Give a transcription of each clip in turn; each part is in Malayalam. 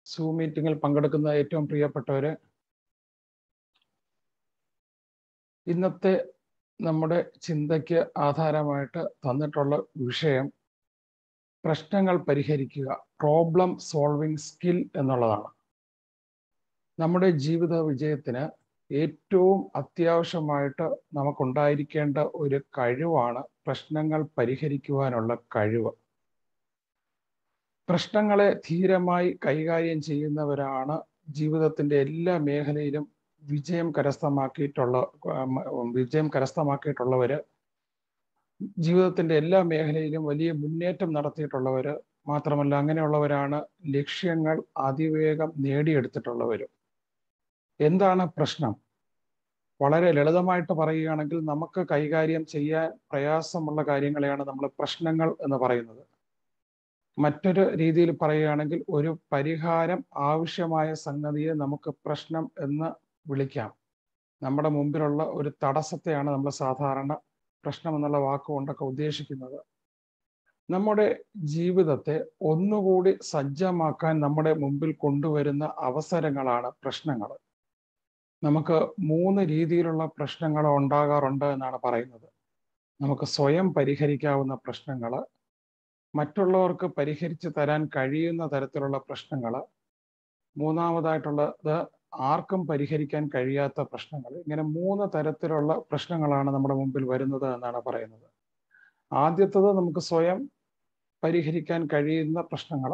സൂം മീറ്റിങ്ങിൽ പങ്കെടുക്കുന്ന ഏറ്റവും പ്രിയപ്പെട്ടവര് ഇന്നത്തെ നമ്മുടെ ചിന്തയ്ക്ക് ആധാരമായിട്ട് തന്നിട്ടുള്ള വിഷയം പ്രശ്നങ്ങൾ പരിഹരിക്കുക പ്രോബ്ലം സോൾവിങ് സ്കിൽ എന്നുള്ളതാണ് നമ്മുടെ ജീവിത വിജയത്തിന് ഏറ്റവും അത്യാവശ്യമായിട്ട് നമുക്കുണ്ടായിരിക്കേണ്ട ഒരു കഴിവാണ് പ്രശ്നങ്ങൾ പരിഹരിക്കുവാനുള്ള കഴിവ് പ്രശ്നങ്ങളെ ധീരമായി കൈകാര്യം ചെയ്യുന്നവരാണ് ജീവിതത്തിന്റെ എല്ലാ മേഖലയിലും വിജയം കരസ്ഥമാക്കിയിട്ടുള്ള വിജയം കരസ്ഥമാക്കിയിട്ടുള്ളവര് ജീവിതത്തിന്റെ എല്ലാ മേഖലയിലും വലിയ മുന്നേറ്റം നടത്തിയിട്ടുള്ളവര് മാത്രമല്ല അങ്ങനെയുള്ളവരാണ് ലക്ഷ്യങ്ങൾ അതിവേഗം നേടിയെടുത്തിട്ടുള്ളവരും എന്താണ് പ്രശ്നം വളരെ ലളിതമായിട്ട് പറയുകയാണെങ്കിൽ നമുക്ക് കൈകാര്യം ചെയ്യാൻ പ്രയാസമുള്ള കാര്യങ്ങളെയാണ് നമ്മൾ പ്രശ്നങ്ങൾ എന്ന് പറയുന്നത് മറ്റൊരു രീതിയിൽ പറയുകയാണെങ്കിൽ ഒരു പരിഹാരം ആവശ്യമായ സംഗതിയെ നമുക്ക് പ്രശ്നം എന്ന് വിളിക്കാം നമ്മുടെ മുമ്പിലുള്ള ഒരു തടസ്സത്തെയാണ് നമ്മൾ സാധാരണ പ്രശ്നം എന്നുള്ള വാക്കുകൊണ്ടൊക്കെ ഉദ്ദേശിക്കുന്നത് നമ്മുടെ ജീവിതത്തെ ഒന്നുകൂടി സജ്ജമാക്കാൻ നമ്മുടെ മുമ്പിൽ കൊണ്ടുവരുന്ന അവസരങ്ങളാണ് പ്രശ്നങ്ങൾ നമുക്ക് മൂന്ന് രീതിയിലുള്ള പ്രശ്നങ്ങൾ ഉണ്ടാകാറുണ്ട് എന്നാണ് പറയുന്നത് നമുക്ക് സ്വയം പരിഹരിക്കാവുന്ന പ്രശ്നങ്ങൾ മറ്റുള്ളവർക്ക് പരിഹരിച്ചു തരാൻ കഴിയുന്ന തരത്തിലുള്ള പ്രശ്നങ്ങൾ മൂന്നാമതായിട്ടുള്ളത് ആർക്കും പരിഹരിക്കാൻ കഴിയാത്ത പ്രശ്നങ്ങൾ ഇങ്ങനെ മൂന്ന് തരത്തിലുള്ള പ്രശ്നങ്ങളാണ് നമ്മുടെ മുമ്പിൽ വരുന്നത് എന്നാണ് പറയുന്നത് ആദ്യത്തത് നമുക്ക് സ്വയം പരിഹരിക്കാൻ കഴിയുന്ന പ്രശ്നങ്ങൾ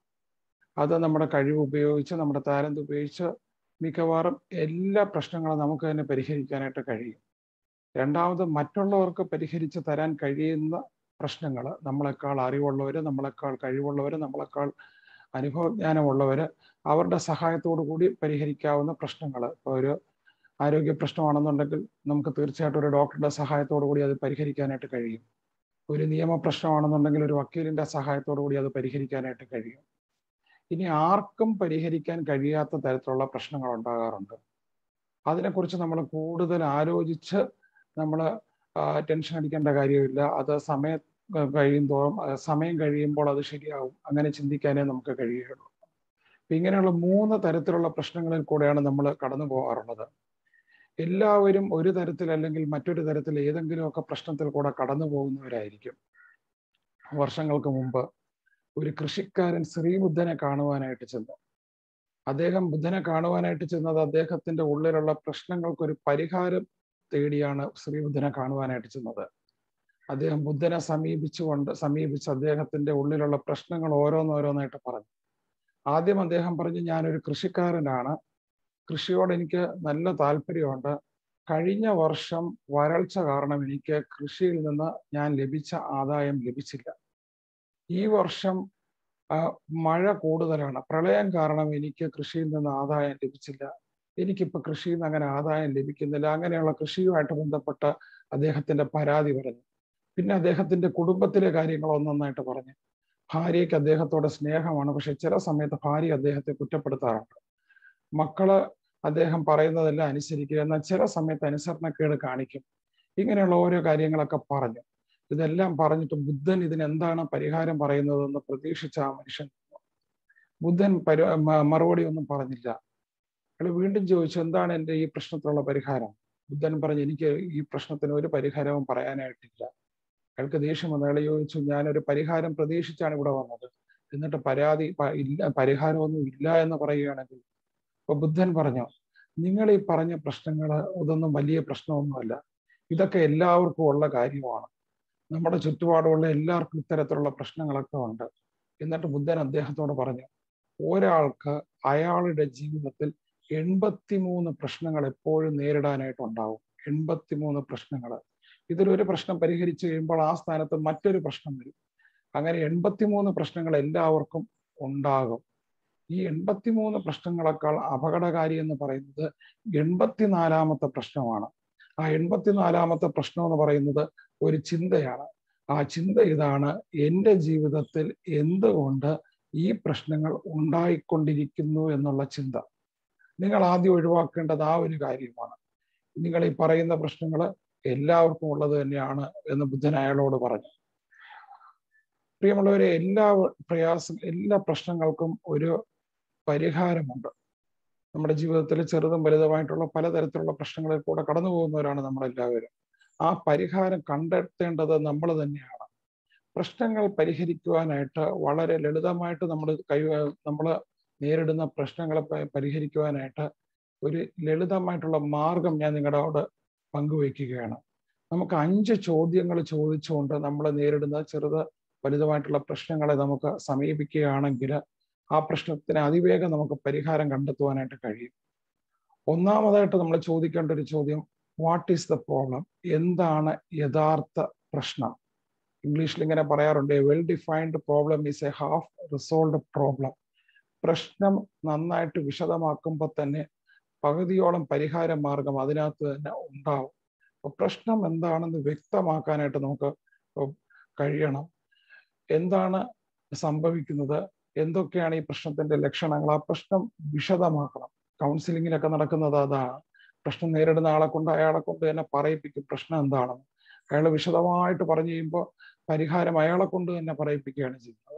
അത് നമ്മുടെ കഴിവ് ഉപയോഗിച്ച് നമ്മുടെ താരന്ത് ഉപയോഗിച്ച് മിക്കവാറും എല്ലാ പ്രശ്നങ്ങളും നമുക്ക് തന്നെ പരിഹരിക്കാനായിട്ട് കഴിയും രണ്ടാമത് മറ്റുള്ളവർക്ക് പരിഹരിച്ച് തരാൻ കഴിയുന്ന പ്രശ്നങ്ങൾ നമ്മളെക്കാൾ അറിവുള്ളവർ നമ്മളെക്കാൾ കഴിവുള്ളവർ നമ്മളെക്കാൾ അനുഭവജ്ഞാനമുള്ളവർ അവരുടെ സഹായത്തോടു കൂടി പരിഹരിക്കാവുന്ന പ്രശ്നങ്ങൾ ഇപ്പോൾ ഒരു ആരോഗ്യ പ്രശ്നമാണെന്നുണ്ടെങ്കിൽ നമുക്ക് തീർച്ചയായിട്ടും ഒരു ഡോക്ടറുടെ സഹായത്തോടു കൂടി അത് പരിഹരിക്കാനായിട്ട് കഴിയും ഒരു നിയമ പ്രശ്നമാണെന്നുണ്ടെങ്കിൽ ഒരു വക്കീലിന്റെ സഹായത്തോടു കൂടി അത് പരിഹരിക്കാനായിട്ട് കഴിയും ഇനി ആർക്കും പരിഹരിക്കാൻ കഴിയാത്ത തരത്തിലുള്ള പ്രശ്നങ്ങൾ ഉണ്ടാകാറുണ്ട് അതിനെക്കുറിച്ച് നമ്മൾ കൂടുതൽ ആലോചിച്ച് നമ്മൾ ടെൻഷൻ അടിക്കേണ്ട കാര്യമില്ല അത് സമയം കഴിയുന്തോറും സമയം കഴിയുമ്പോൾ അത് ശരിയാവും അങ്ങനെ ചിന്തിക്കാനേ നമുക്ക് കഴിയുകയുള്ളൂ ഇങ്ങനെയുള്ള മൂന്ന് തരത്തിലുള്ള പ്രശ്നങ്ങളിൽ കൂടെയാണ് നമ്മൾ കടന്നു പോകാറുള്ളത് എല്ലാവരും ഒരു തരത്തിൽ അല്ലെങ്കിൽ മറ്റൊരു തരത്തിൽ ഏതെങ്കിലുമൊക്കെ പ്രശ്നത്തിൽ കൂടെ കടന്നു പോകുന്നവരായിരിക്കും വർഷങ്ങൾക്ക് മുമ്പ് ഒരു കൃഷിക്കാരൻ ശ്രീബുദ്ധനെ കാണുവാനായിട്ട് ചെന്നു അദ്ദേഹം ബുദ്ധനെ കാണുവാനായിട്ട് ചെന്നത് അദ്ദേഹത്തിന്റെ ഉള്ളിലുള്ള പ്രശ്നങ്ങൾക്ക് ഒരു പരിഹാരം തേടിയാണ് ശ്രീബുദ്ധനെ കാണുവാനായിട്ട് ചെന്നത് അദ്ദേഹം ബുദ്ധനെ സമീപിച്ചുകൊണ്ട് സമീപിച്ച് അദ്ദേഹത്തിന്റെ ഉള്ളിലുള്ള പ്രശ്നങ്ങൾ ഓരോന്നോരോന്നായിട്ട് പറഞ്ഞു ആദ്യം അദ്ദേഹം പറഞ്ഞു ഞാനൊരു കൃഷിക്കാരനാണ് കൃഷിയോട് എനിക്ക് നല്ല താല്പര്യമുണ്ട് കഴിഞ്ഞ വർഷം വരൾച്ച കാരണം എനിക്ക് കൃഷിയിൽ നിന്ന് ഞാൻ ലഭിച്ച ആദായം ലഭിച്ചില്ല ഈ വർഷം മഴ കൂടുതലാണ് പ്രളയം കാരണം എനിക്ക് കൃഷിയിൽ നിന്ന് ആദായം ലഭിച്ചില്ല എനിക്കിപ്പോൾ കൃഷിയിൽ നിന്ന് അങ്ങനെ ആദായം ലഭിക്കുന്നില്ല അങ്ങനെയുള്ള കൃഷിയുമായിട്ട് ബന്ധപ്പെട്ട അദ്ദേഹത്തിന്റെ പരാതി പറഞ്ഞു പിന്നെ അദ്ദേഹത്തിന്റെ കുടുംബത്തിലെ കാര്യങ്ങൾ ഒന്നൊന്നായിട്ട് പറഞ്ഞു ഭാര്യയ്ക്ക് അദ്ദേഹത്തോടെ സ്നേഹമാണ് പക്ഷെ ചില സമയത്ത് ഭാര്യ അദ്ദേഹത്തെ കുറ്റപ്പെടുത്താറുണ്ട് മക്കള് അദ്ദേഹം പറയുന്നതെല്ലാം അനുസരിക്കുക എന്നാൽ ചില സമയത്ത് അനുസരണക്കേട് കാണിക്കും ഇങ്ങനെയുള്ള ഓരോ കാര്യങ്ങളൊക്കെ പറഞ്ഞു ഇതെല്ലാം പറഞ്ഞിട്ട് ബുദ്ധൻ ഇതിന് എന്താണ് പരിഹാരം പറയുന്നതെന്ന് പ്രതീക്ഷിച്ച ആ മനുഷ്യൻ ബുദ്ധൻ പരി മറുപടി ഒന്നും പറഞ്ഞില്ല അയാൾ വീണ്ടും ചോദിച്ചു എന്താണ് എൻ്റെ ഈ പ്രശ്നത്തിനുള്ള പരിഹാരം ബുദ്ധൻ പറഞ്ഞു എനിക്ക് ഈ പ്രശ്നത്തിന് ഒരു പരിഹാരവും പറയാനായിട്ടില്ല അയാൾക്ക് ദേഷ്യം വന്നു അയാൾ ചോദിച്ചു ഞാനൊരു പരിഹാരം പ്രതീക്ഷിച്ചാണ് ഇവിടെ വന്നത് എന്നിട്ട് പരാതി ഇല്ല പരിഹാരമൊന്നും ഇല്ല എന്ന് പറയുകയാണെങ്കിൽ അപ്പൊ ബുദ്ധൻ പറഞ്ഞു നിങ്ങൾ ഈ പറഞ്ഞ പ്രശ്നങ്ങൾ ഇതൊന്നും വലിയ പ്രശ്നമൊന്നുമല്ല ഇതൊക്കെ എല്ലാവർക്കും ഉള്ള കാര്യമാണ് നമ്മുടെ ചുറ്റുപാടുമുള്ള എല്ലാവർക്കും ഇത്തരത്തിലുള്ള പ്രശ്നങ്ങളൊക്കെ ഉണ്ട് എന്നിട്ട് ബുദ്ധൻ അദ്ദേഹത്തോട് പറഞ്ഞു ഒരാൾക്ക് അയാളുടെ ജീവിതത്തിൽ എൺപത്തിമൂന്ന് പ്രശ്നങ്ങൾ എപ്പോഴും നേരിടാനായിട്ടുണ്ടാവും എൺപത്തിമൂന്ന് പ്രശ്നങ്ങൾ ഇതിലൊരു പ്രശ്നം പരിഹരിച്ചു കഴിയുമ്പോൾ ആ സ്ഥാനത്ത് മറ്റൊരു പ്രശ്നം വരും അങ്ങനെ എൺപത്തിമൂന്ന് പ്രശ്നങ്ങൾ എല്ലാവർക്കും ഉണ്ടാകും ഈ എൺപത്തിമൂന്ന് പ്രശ്നങ്ങളെക്കാൾ അപകടകാരി എന്ന് പറയുന്നത് എൺപത്തിനാലാമത്തെ പ്രശ്നമാണ് ആ എൺപത്തിനാലാമത്തെ പ്രശ്നം എന്ന് പറയുന്നത് ഒരു ചിന്തയാണ് ആ ചിന്ത ഇതാണ് എൻ്റെ ജീവിതത്തിൽ എന്തുകൊണ്ട് ഈ പ്രശ്നങ്ങൾ ഉണ്ടായിക്കൊണ്ടിരിക്കുന്നു എന്നുള്ള ചിന്ത നിങ്ങൾ ആദ്യം ഒഴിവാക്കേണ്ടത് ആ ഒരു കാര്യമാണ് നിങ്ങൾ ഈ പറയുന്ന പ്രശ്നങ്ങൾ എല്ലാവർക്കും ഉള്ളത് തന്നെയാണ് എന്ന് ബുദ്ധൻ അയാളോട് പറഞ്ഞു പ്രിയമുള്ളവരെ എല്ലാ പ്രയാസം എല്ലാ പ്രശ്നങ്ങൾക്കും ഒരു പരിഹാരമുണ്ട് നമ്മുടെ ജീവിതത്തിൽ ചെറുതും വലുതുമായിട്ടുള്ള പലതരത്തിലുള്ള പ്രശ്നങ്ങളിൽ കൂടെ കടന്നു പോകുന്നവരാണ് നമ്മളെല്ലാവരും ആ പരിഹാരം കണ്ടെത്തേണ്ടത് നമ്മൾ തന്നെയാണ് പ്രശ്നങ്ങൾ പരിഹരിക്കുവാനായിട്ട് വളരെ ലളിതമായിട്ട് നമ്മൾ കൈ നമ്മൾ നേരിടുന്ന പ്രശ്നങ്ങളെ പരിഹരിക്കുവാനായിട്ട് ഒരു ലളിതമായിട്ടുള്ള മാർഗം ഞാൻ നിങ്ങളോട് പങ്കുവയ്ക്കുകയാണ് നമുക്ക് അഞ്ച് ചോദ്യങ്ങൾ ചോദിച്ചുകൊണ്ട് നമ്മൾ നേരിടുന്ന ചെറുത് വലുതുമായിട്ടുള്ള പ്രശ്നങ്ങളെ നമുക്ക് സമീപിക്കുകയാണെങ്കിൽ ആ പ്രശ്നത്തിന് അതിവേഗം നമുക്ക് പരിഹാരം കണ്ടെത്തുവാനായിട്ട് കഴിയും ഒന്നാമതായിട്ട് നമ്മൾ ചോദിക്കേണ്ട ഒരു ചോദ്യം വാട്ട് ഈസ് ദ പ്രോബ്ലം എന്താണ് യഥാർത്ഥ പ്രശ്നം ഇംഗ്ലീഷിൽ ഇങ്ങനെ പറയാറുണ്ട് well defined problem is a half resolve problem പ്രശ്നം നന്നായിട്ട് വിശദമാക്കുമ്പോൾ തന്നെ പകുതിയോളം പരിഹാര മാർഗം അതിനകത്ത് തന്നെ ഉണ്ടാവും അപ്പൊ പ്രശ്നം എന്താണെന്ന് വ്യക്തമാക്കാനായിട്ട് നമുക്ക് കഴിയണം എന്താണ് സംഭവിക്കുന്നത് എന്തൊക്കെയാണ് ഈ പ്രശ്നത്തിന്റെ ലക്ഷണങ്ങൾ ആ പ്രശ്നം വിശദമാക്കണം കൗൺസിലിങ്ങിലൊക്കെ നടക്കുന്നത് അതാണ് പ്രശ്നം നേരിടുന്ന ആളെ കൊണ്ട് അയാളെ കൊണ്ട് തന്നെ പറയിപ്പിക്കും പ്രശ്നം എന്താണെന്ന് അയാൾ വിശദമായിട്ട് പറഞ്ഞു കഴിയുമ്പോൾ പരിഹാരം അയാളെ കൊണ്ട് തന്നെ പറയിപ്പിക്കുകയാണ് ചെയ്യുന്നത്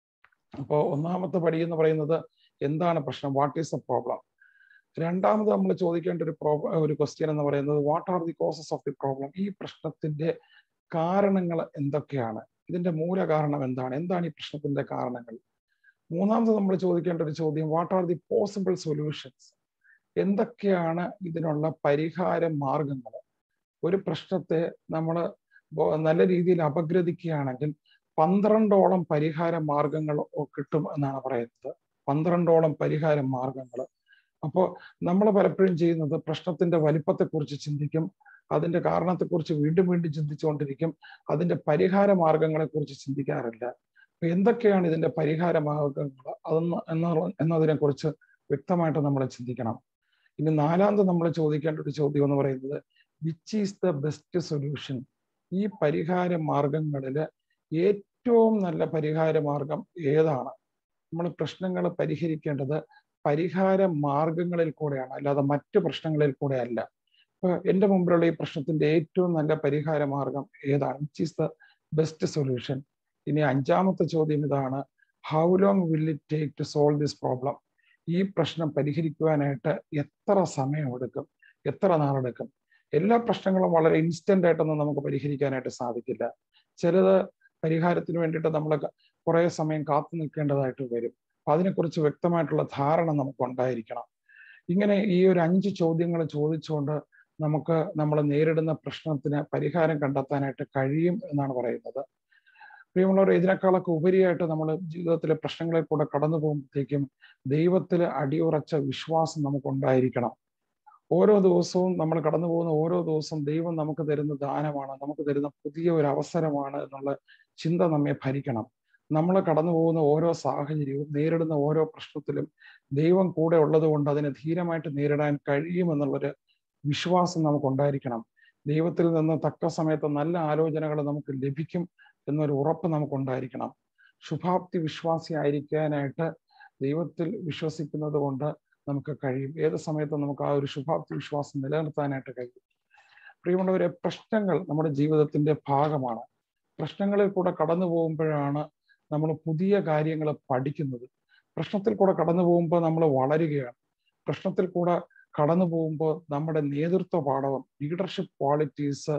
അപ്പോൾ ഒന്നാമത്തെ പടി എന്ന് പറയുന്നത് എന്താണ് പ്രശ്നം വാട്ട് ഈസ് ദ പ്രോബ്ലം രണ്ടാമത് നമ്മൾ ചോദിക്കേണ്ട ഒരു പ്രോ ഒരു ക്വസ്റ്റ്യൻ എന്ന് പറയുന്നത് what are the causes of the problem ഈ പ്രശ്നത്തിന്റെ കാരണങ്ങൾ എന്തൊക്കെയാണ് ഇതിന്റെ മൂല കാരണം എന്താണ് എന്താണ് ഈ പ്രശ്നത്തിന്റെ കാരണങ്ങൾ മൂന്നാമത് നമ്മൾ ചോദിക്കേണ്ട ഒരു ചോദ്യം what are the possible solutions എന്തൊക്കെയാണ് ഇതിനുള്ള പരിഹാര മാർഗങ്ങൾ ഒരു പ്രശ്നത്തെ നമ്മൾ നല്ല രീതിയിൽ അപഗ്രഥിക്കുകയാണെങ്കിൽ പന്ത്രണ്ടോളം പരിഹാര മാർഗങ്ങൾ കിട്ടും എന്നാണ് പറയുന്നത് പന്ത്രണ്ടോളം പരിഹാര മാർഗങ്ങൾ അപ്പോൾ നമ്മൾ പലപ്പോഴും ചെയ്യുന്നത് പ്രശ്നത്തിന്റെ വലിപ്പത്തെക്കുറിച്ച് ചിന്തിക്കും അതിന്റെ കാരണത്തെക്കുറിച്ച് വീണ്ടും വീണ്ടും ചിന്തിച്ചുകൊണ്ടിരിക്കും അതിന്റെ പരിഹാര മാർഗങ്ങളെ കുറിച്ച് ചിന്തിക്കാറില്ല അപ്പൊ എന്തൊക്കെയാണ് ഇതിന്റെ പരിഹാര മാർഗങ്ങൾ അതെന്ന് എന്നതിനെ കുറിച്ച് വ്യക്തമായിട്ട് നമ്മൾ ചിന്തിക്കണം ഇനി നാലാമത് നമ്മൾ ചോദിക്കേണ്ട ഒരു ചോദ്യം എന്ന് പറയുന്നത് which is the best solution ഈ പരിഹാര മാർഗങ്ങളിൽ ഏറ്റവും നല്ല പരിഹാര മാർഗം ഏതാണ് നമ്മൾ പ്രശ്നങ്ങൾ പരിഹരിക്കേണ്ടത് പരിഹാര മാർഗങ്ങളിൽ കൂടെയാണ് അല്ലാതെ മറ്റു പ്രശ്നങ്ങളിൽ കൂടെ അല്ല ഇപ്പൊ എൻ്റെ മുമ്പിലുള്ള ഈ പ്രശ്നത്തിന്റെ ഏറ്റവും നല്ല പരിഹാര മാർഗം ഏതാണ് which is the best solution ഇനി അഞ്ചാമത്തെ ചോദ്യം ഇതാണ് how long will it take to solve this problem ഈ പ്രശ്നം പരിഹരിക്കുവാനായിട്ട് എത്ര സമയം എടുക്കും എത്ര നാളെടുക്കും എല്ലാ പ്രശ്നങ്ങളും വളരെ ഇൻസ്റ്റന്റ് ആയിട്ടൊന്നും നമുക്ക് പരിഹരിക്കാനായിട്ട് സാധിക്കില്ല ചിലത് പരിഹാരത്തിന് വേണ്ടിയിട്ട് നമ്മൾ കുറെ സമയം കാത്തു നിൽക്കേണ്ടതായിട്ട് വരും അപ്പൊ അതിനെക്കുറിച്ച് വ്യക്തമായിട്ടുള്ള ധാരണ നമുക്ക് ഉണ്ടായിരിക്കണം ഇങ്ങനെ ഈ ഒരു അഞ്ച് ചോദ്യങ്ങൾ ചോദിച്ചുകൊണ്ട് നമുക്ക് നമ്മൾ നേരിടുന്ന പ്രശ്നത്തിന് പരിഹാരം കണ്ടെത്താനായിട്ട് കഴിയും എന്നാണ് പറയുന്നത് പ്രിയമുള്ളവർ ഇതിനേക്കാളൊക്കെ ഉപരിയായിട്ട് നമ്മൾ ജീവിതത്തിലെ പ്രശ്നങ്ങളിൽ കൂടെ കടന്നു പോകുമ്പോഴത്തേക്കും ദൈവത്തിൽ അടിയുറച്ച വിശ്വാസം നമുക്ക് ഉണ്ടായിരിക്കണം ഓരോ ദിവസവും നമ്മൾ കടന്നു പോകുന്ന ഓരോ ദിവസവും ദൈവം നമുക്ക് തരുന്ന ദാനമാണ് നമുക്ക് തരുന്ന പുതിയ ഒരു അവസരമാണ് എന്നുള്ള ചിന്ത നമ്മെ ഭരിക്കണം നമ്മൾ കടന്നു പോകുന്ന ഓരോ സാഹചര്യവും നേരിടുന്ന ഓരോ പ്രശ്നത്തിലും ദൈവം കൂടെ ഉള്ളത് കൊണ്ട് അതിനെ ധീരമായിട്ട് നേരിടാൻ കഴിയുമെന്നുള്ളൊരു വിശ്വാസം നമുക്ക് ഉണ്ടായിരിക്കണം ദൈവത്തിൽ നിന്ന് തക്ക സമയത്ത് നല്ല ആലോചനകൾ നമുക്ക് ലഭിക്കും എന്നൊരു ഉറപ്പ് നമുക്കുണ്ടായിരിക്കണം ശുഭാപ്തി വിശ്വാസി ആയിരിക്കാനായിട്ട് ദൈവത്തിൽ വിശ്വസിക്കുന്നത് കൊണ്ട് നമുക്ക് കഴിയും ഏത് സമയത്തും നമുക്ക് ആ ഒരു ശുഭാപ്തി വിശ്വാസം നിലനിർത്താനായിട്ട് കഴിയും പ്രിയമുള്ളവരെ പ്രശ്നങ്ങൾ നമ്മുടെ ജീവിതത്തിന്റെ ഭാഗമാണ് പ്രശ്നങ്ങളിൽ കൂടെ കടന്നു പോകുമ്പോഴാണ് നമ്മൾ പുതിയ കാര്യങ്ങൾ പഠിക്കുന്നത് പ്രശ്നത്തിൽ കൂടെ കടന്നു പോകുമ്പോൾ നമ്മൾ വളരുകയാണ് പ്രശ്നത്തിൽ കൂടെ കടന്നു പോകുമ്പോൾ നമ്മുടെ നേതൃത്വ പാഠവും ലീഡർഷിപ്പ് ക്വാളിറ്റീസ്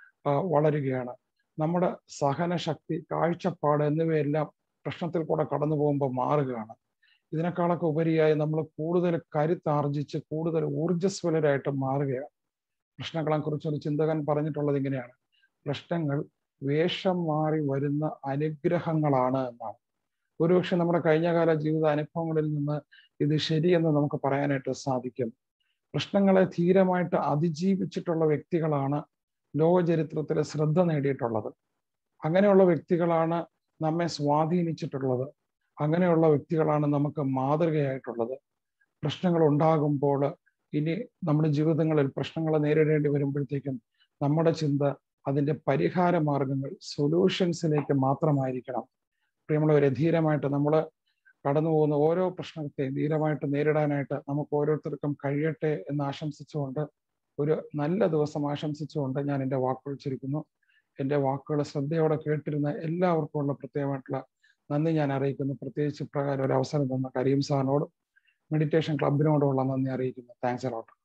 വളരുകയാണ് നമ്മുടെ സഹനശക്തി കാഴ്ചപ്പാട് എന്നിവയെല്ലാം പ്രശ്നത്തിൽ കൂടെ കടന്നു പോകുമ്പോൾ മാറുകയാണ് ഇതിനേക്കാളൊക്കെ ഉപരിയായി നമ്മൾ കൂടുതൽ കരുത്താർജിച്ച് കൂടുതൽ ഊർജ്ജസ്വലരായിട്ട് മാറുകയാണ് പ്രശ്നങ്ങളെ കുറിച്ച് ഒരു ചിന്തകൻ പറഞ്ഞിട്ടുള്ളത് ഇങ്ങനെയാണ് പ്രശ്നങ്ങൾ വേഷം മാറി വരുന്ന അനുഗ്രഹങ്ങളാണ് എന്നാണ് ഒരുപക്ഷെ നമ്മുടെ കഴിഞ്ഞകാല ജീവിത അനുഭവങ്ങളിൽ നിന്ന് ഇത് ശരിയെന്ന് നമുക്ക് പറയാനായിട്ട് സാധിക്കും പ്രശ്നങ്ങളെ ധീരമായിട്ട് അതിജീവിച്ചിട്ടുള്ള വ്യക്തികളാണ് ലോകചരിത്രത്തിലെ ശ്രദ്ധ നേടിയിട്ടുള്ളത് അങ്ങനെയുള്ള വ്യക്തികളാണ് നമ്മെ സ്വാധീനിച്ചിട്ടുള്ളത് അങ്ങനെയുള്ള വ്യക്തികളാണ് നമുക്ക് മാതൃകയായിട്ടുള്ളത് പ്രശ്നങ്ങൾ ഉണ്ടാകുമ്പോൾ ഇനി നമ്മുടെ ജീവിതങ്ങളിൽ പ്രശ്നങ്ങൾ നേരിടേണ്ടി വരുമ്പോഴത്തേക്കും നമ്മുടെ ചിന്ത അതിൻ്റെ പരിഹാര മാർഗങ്ങൾ സൊല്യൂഷൻസിലേക്ക് മാത്രമായിരിക്കണം പ്രിയമുള്ളവരെ ധീരമായിട്ട് നമ്മൾ കടന്നു പോകുന്ന ഓരോ പ്രശ്നത്തെയും ധീരമായിട്ട് നേരിടാനായിട്ട് നമുക്ക് ഓരോരുത്തർക്കും കഴിയട്ടെ എന്ന് ആശംസിച്ചുകൊണ്ട് ഒരു നല്ല ദിവസം ആശംസിച്ചുകൊണ്ട് ഞാൻ എൻ്റെ വാക്കുകൾ ചുരുക്കുന്നു എൻ്റെ വാക്കുകൾ ശ്രദ്ധയോടെ കേട്ടിരുന്ന എല്ലാവർക്കും ഉള്ള പ്രത്യേകമായിട്ടുള്ള നന്ദി ഞാൻ അറിയിക്കുന്നു പ്രത്യേകിച്ച് ഇപ്രകാരം ഒരു അവസരം തന്ന കരീം സാറിനോടും മെഡിറ്റേഷൻ ക്ലബിനോടുള്ള നന്ദി അറിയിക്കുന്നു താങ്ക്സ് അലോട്ട്